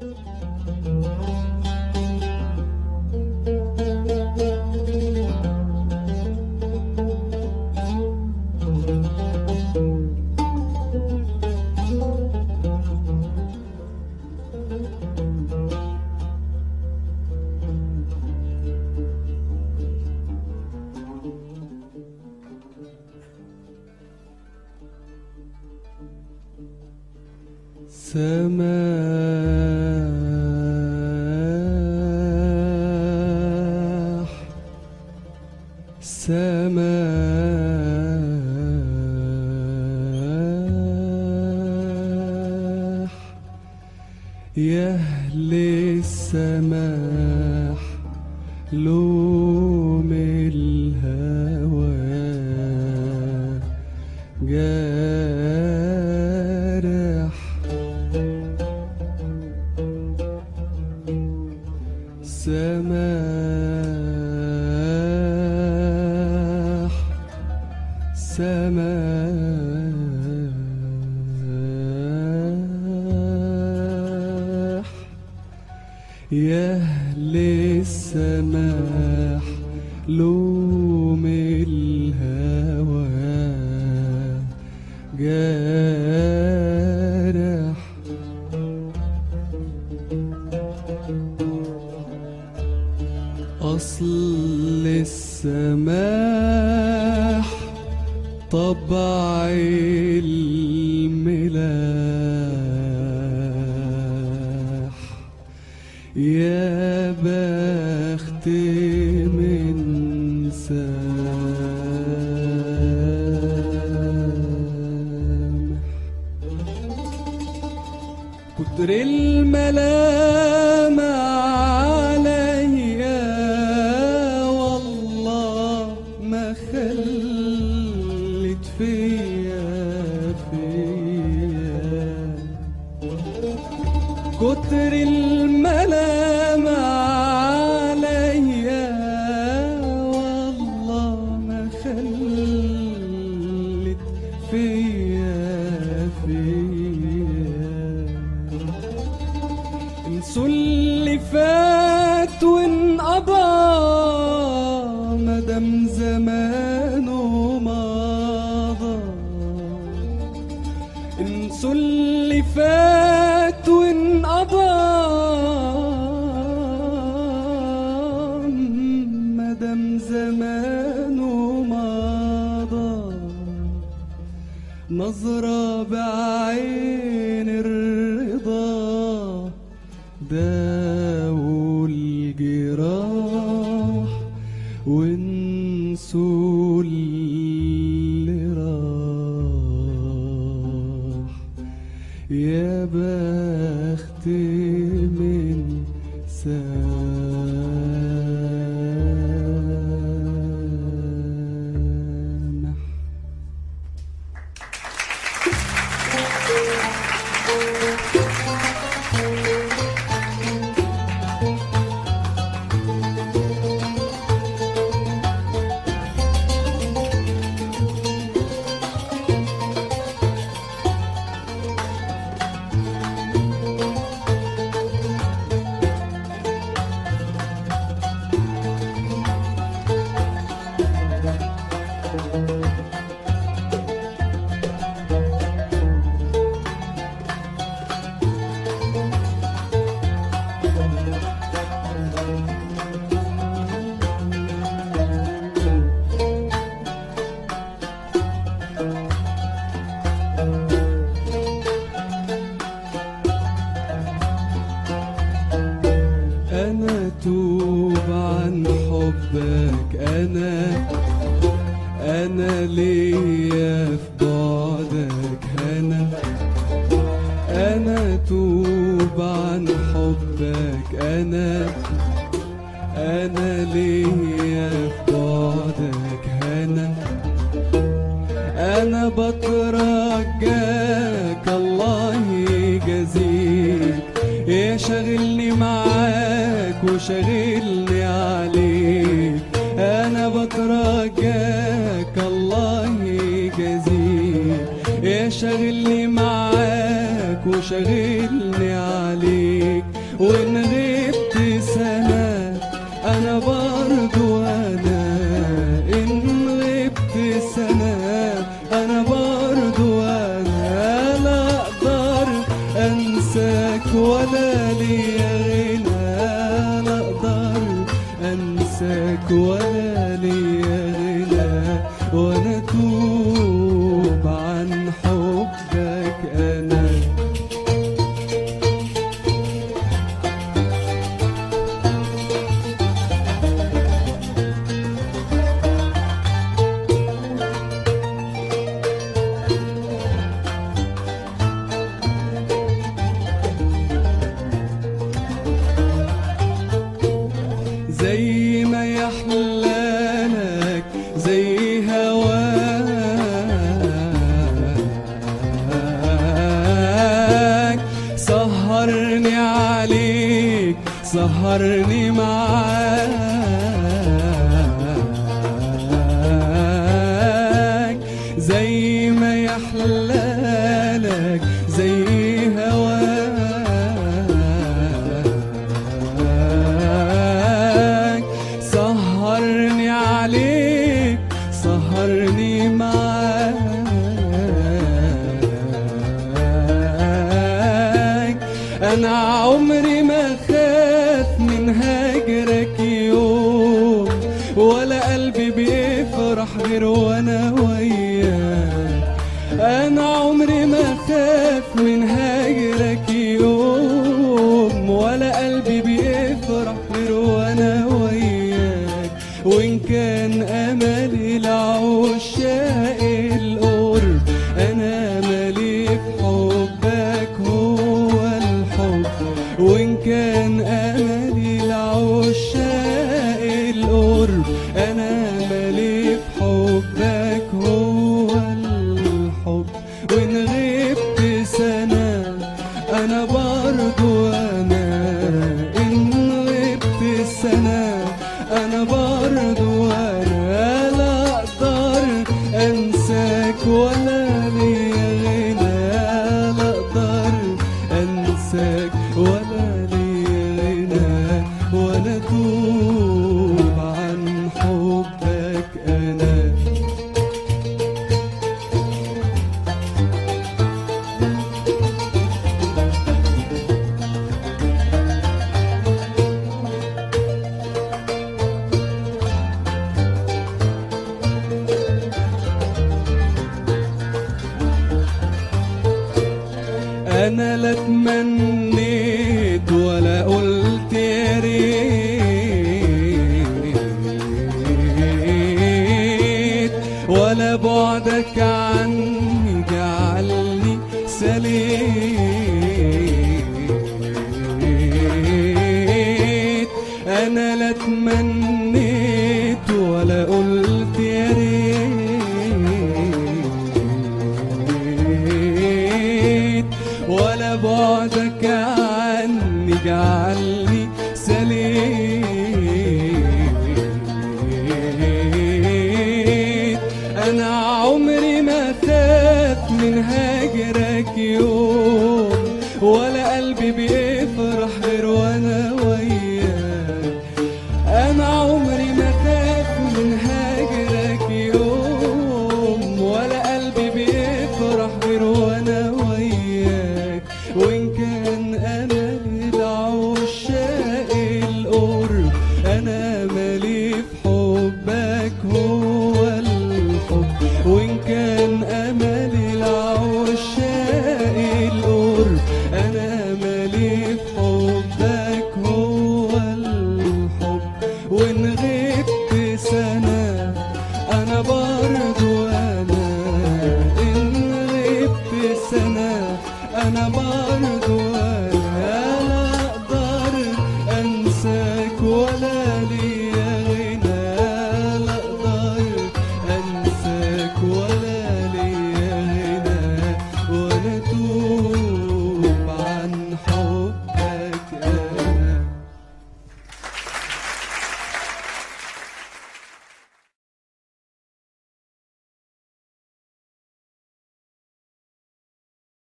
سماح سماح يا أهل السماح لوم الهوى جارح سماح سماح يا أهل السماح لوم الهوى جارح أصل السماح طبع الملاح يا بخت من سامح كتر الملام عليا والله ما خلت فيا فيا كتر الملام عليا والله ما خلت فيا فيا انسوا اللي فات وانقضى مدام زمانه مضى انسوا اللي فات وانقضى مدام زمانه مضى نظرة بعين الرضا داووا الجراح وانسوا اللي راح يا بخت من سامح أنا توب عن حبك أنا أنا ليا في بعدك أنا أنا توب عن حبك أنا أنا ليا في بعدك أنا أنا بترجاك الله يجازيك يا شاغلني معاك وشاغلني عليك أنا بترجاك الله يجازيك يا شاغلني معاك وشاغلني عليك انساك ولا ليا غنى لا اقدر انساك ولا ليا غنى وانا اتوب عن حبك انا زي ما يحلالك زي هواك سهرني عليك سهرني معاك زي ما يحلالك زي هواك سهرني عليك سهرني معاك انا عمري ما خاف من هجرك يوم ولا قلبي بيفرح غير وانا وياك انا عمري ما خاف من هجرك يوم ولا قلبي بيفرح غير وانا وياك وان كان املي لعشاق القرب انا مالي في حبك هو الحب وان كان املي لعشاق القرب انا مالي في حبك هو الحب وان غبت سنه انا برضو انا ان غبت سنه انا برضو انا لا اقدر انساك ولا ليا غنى لا اقدر انساك ولا ليا غنى ولا اتوب عن حبك انا انا لا تمنيت ولا قلت يا ريت ولا بعدك عني جعلني سليت انا لا تمنيت ولا قلت يا ريت ولا بعدك عني جعلني سليت انا عمري ما خاف من هجرك يوم ولا قلبي بيفرح غير وانا وياك انا عمري ما خاف من هجرك يوم ولا قلبي بيفرح غير وانا وياك وان كان املي لعشاق القرب انا مالي في حبك هو الحب وان كان املي لعشاق القرب انا مالي في حبك هو الحب وان غبت سنه انا برضو انا ان غبت سنه انا برضو